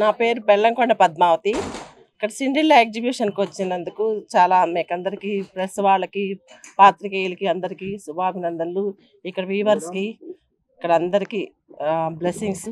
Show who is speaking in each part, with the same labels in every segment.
Speaker 1: నా పేరు బెల్లంకొండ పద్మావతి ఇక్కడ సిండిల్లా ఎగ్జిబిషన్కి వచ్చినందుకు చాలా మీకు అందరికీ ప్రెస్ వాళ్ళకి పాత్రికేయులకి అందరికీ శుభాభినందనలు ఇక్కడ వీవర్స్కి ఇక్కడ అందరికీ బ్లెస్సింగ్స్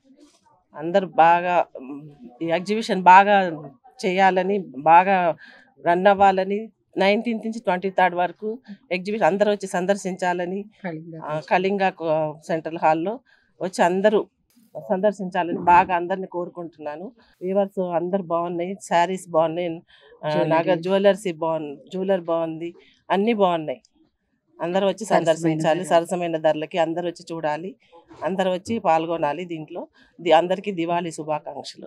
Speaker 1: అందరూ బాగా మ్, ఈ ఎగ్జిబిషన్ బాగా చేయాలని బాగా రన్ అవ్వాలని నైన్టీన్త్ నుంచి ట్వంటీ థర్డ్ వరకు ఎగ్జిబిషన్ అందరూ వచ్చి సందర్శించాలని ఆ, కళింగ కో- సెంట్రల్ హాల్లో వచ్చి అందరూ సందర్శించాలని బాగా అందరిని కోరుకుంటున్నాను వీవర్స్ అందరు బాగున్నాయి శారీస్ బాగున్నాయి ఆ, నాగ జ్యువెలర్స్ బాగుంది జ్యువెలర్ బాగుంది అన్నీ బాగున్నాయి అందరూ వచ్చి సందర్శించాలి సరసమైన ధరలకి అందరూ వచ్చి చూడాలి అందరూ వచ్చి పాల్గొనాలి దీంట్లో ది- అందరికీ దివాళీ శుభాకాంక్షలు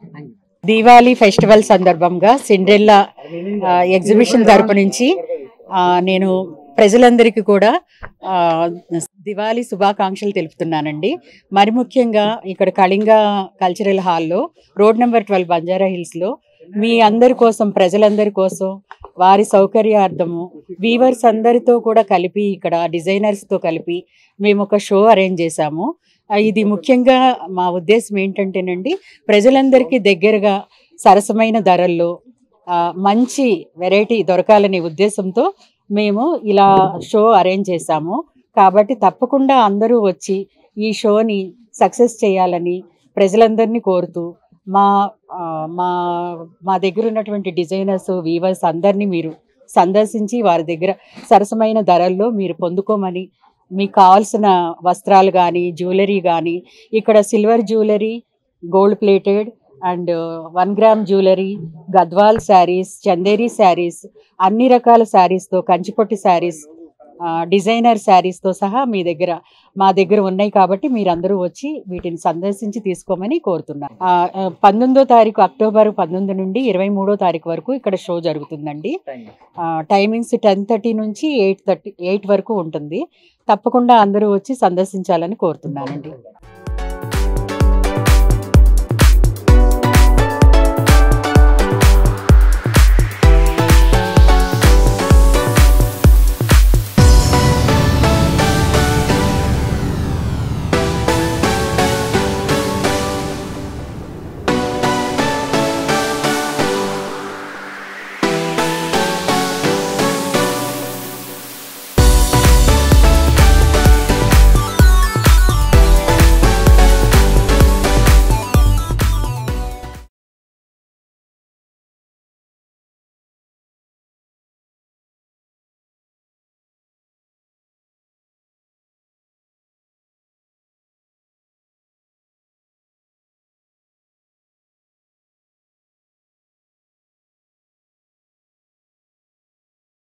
Speaker 2: దీవాలి ఫెస్టివల్ సందర్భంగా సిండ్రెల్లా ఆ, ఎగ్జిబిషన్ తరపు నుంచి ఆ, నేను ప్రజలందరికీ కూడా ఆ, దివాళీ శుభాకాంక్షలు తెలుపుతున్నానండి మరి ముఖ్యంగా ఇక్కడ కళింగ కల్చరల్ హాల్లో రోడ్ నెంబర్ ట్వెల్వ్ బంజారా హిల్స్లో మీ అందరి కోసం ప్రజలందరి కోసం వారి సౌకర్యార్థము వీవర్స్ అందరితో కూడా కలిపి ఇక్కడ డిజైనర్స్తో కలిపి మేము ఒక షో అరేంజ్ చేశాము ఆ, ఇది ముఖ్యంగా మా ఉద్దేశం ఏంటంటేనండి ప్రజలందరికీ దగ్గరగా సరసమైన ధరల్లో ఆ, మంచి వెరైటీ దొరకాలనే ఉద్దేశంతో మేము ఇలా షో అరేంజ్ చేశాము కాబట్టి తప్పకుండా అందరూ వచ్చి ఈ షోని సక్సెస్ చేయాలని ప్రజలందరినీ కోరుతూ మా ఆ, మా మా దగ్గర ఉన్నటువంటి డిజైనర్స్ వీవర్స్ అందరినీ మీరు సందర్శించి వారి దగ్గర సరసమైన ధరల్లో మీరు పొందుకోమని మీకు కావాల్సిన వస్త్రాలు కానీ జ్యువెలరీ కానీ ఇక్కడ silver jewellery gold plated and one gram jewellery Gadwal saris Chanderi saris అన్ని రకాల శారీస్తో కంచిపొట్టి శారీస్ డిజైనర్ శారీస్తో సహా మీ దగ్గర మా దగ్గర ఉన్నాయి కాబట్టి మీరందరూ వచ్చి వీటిని సందర్శించి తీసుకోమని కోరుతున్నాను ఆ, ఆ, పంతొమ్మిదో తారీఖు అక్టోబర్ పంతొమ్మిది నుండి ఇరవై మూడో తారీఖు వరకు ఇక్కడ షో జరుగుతుందండి ఆ, టైమింగ్స్ టెన్ థర్టీ నుంచి ఎయిట్ థర్టీ ఎయిట్ వరకు ఉంటుంది తప్పకుండా అందరూ వచ్చి సందర్శించాలని కోరుతున్నానండి